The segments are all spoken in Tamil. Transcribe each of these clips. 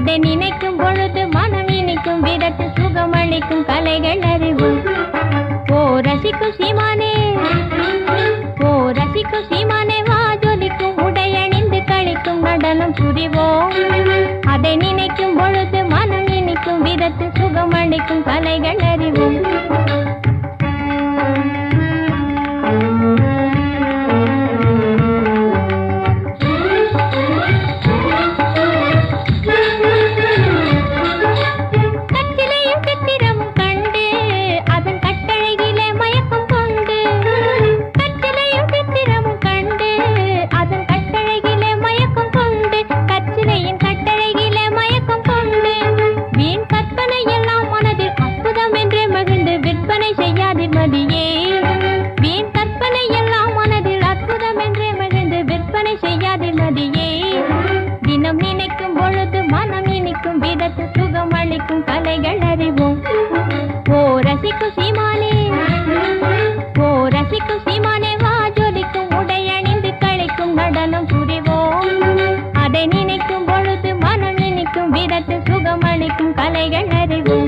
அதை நினைக்கும் பொழுது மனம் இனிக்கும் விதத்து சுகமளிக்கும் கலைகள் அறிவோம் ஓ ரசிக்கும் சீமானே ஓ ரசிக்கும் சீமானே வா ஜொலிக்கும் உடையணிந்து கழிக்கும் நடனம் புரிவோம் அதை நினைக்கும் பொழுது மனம் இனிக்கும் விதத்து சுகமளிக்கும் கலைகள் அறிவோம் கச்சிலையும் சித்திரமும் கண்டு அதன் கட்டழகிலே மயக்கம் கொண்டு கச்சிலையும் சித்திரமும் கண்டு அதன் கட்டழகிலே மயக்கம் கொண்டு கச்சிலையின் கட்டழகிலே மயக்கம் கொண்டு வீண் கற்பனை எல்லாம் மனதில் அற்புதம் என்றே மகிழ்ந்து விற்பனை செய்யாதிர் மதியே வீண் கற்பனை எல்லாம் மனதில் அற்புதம் என்றே மகிழ்ந்து விற்பனை செய்யாதிர் மதியே தினம் நினைக்கும் பொழுது மனம் இனிக்கும் விதத்து சுகம் அளிக்கும் கலைகள் அறிவோம் ஓ ரசிக்கும் சீமானே ஓ ரசிக்கும் சீமானே வா ஜொலிக்கும் உடையணிந்து கழிக்கும் நடனம் புரிவோம் அதை நினைக்கும் பொழுது மனம் இனிக்கும் விதத்து சுகம் அளிக்கும் கலைகள் அறிவோம்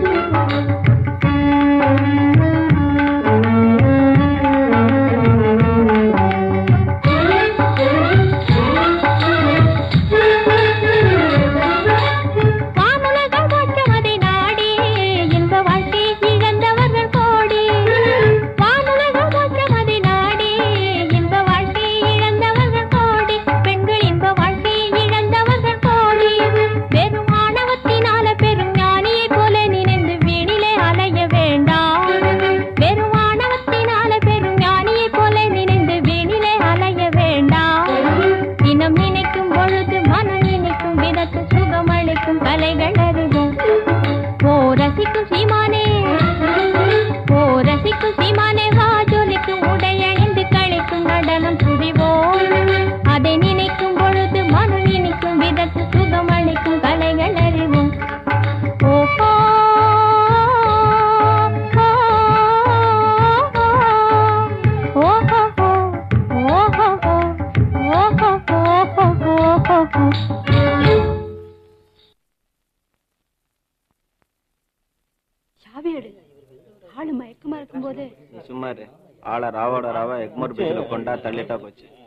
வானுலகம் போற்றும் அதை நாடி இன்ப வாழ்க்கை இழந்தவர்கள் கோடி வானுலகம் போற்றும் அதை நாடி இன்ப வாழ்க்கை இழந்தவர்கள் கோடி பெண்கள் இன்ப வாழ்க்கை இழந்தவர்கள் கோடி வெறும் ஆணவத்தினால பெரும் ஞானியைப் போல நினைந்து வீணிலே அலைய வேண்டாம் வெறும் ஆணவத்தினால பெரும் ஞானியைப் போல நினைந்து வீணிலே அலைய வேண்டாம் தினம் நினைக்கும் பொழுது மனம் இனிக்கும் விதத்து சுகம் அளிக்கும் கலைகள் அறிவோம் ஓ ரசிக்கும் சீமானே ஓ ரசிக்கும் சீமானே வா ஜொலிக்கும் உடையணிந்து கழிக்கும் நடனம் புரிவோம் அதை நினைக்கும் பொழுது மனம் இனிக்கும் விதத்து சுகம் அளிக்கும் கலைகள் அறிவோம் ஓஹோ ஓஹோ ஓஹோ ஓஹோ ஓஹோ சாவி எடு ஆளு மயக்கமா இருக்கும்போது நீ சும்மா இரு ஆளை ராவோட ராவா எக்மோர் பீச்சில் கொண்டா தள்ளிட்டா போச்சு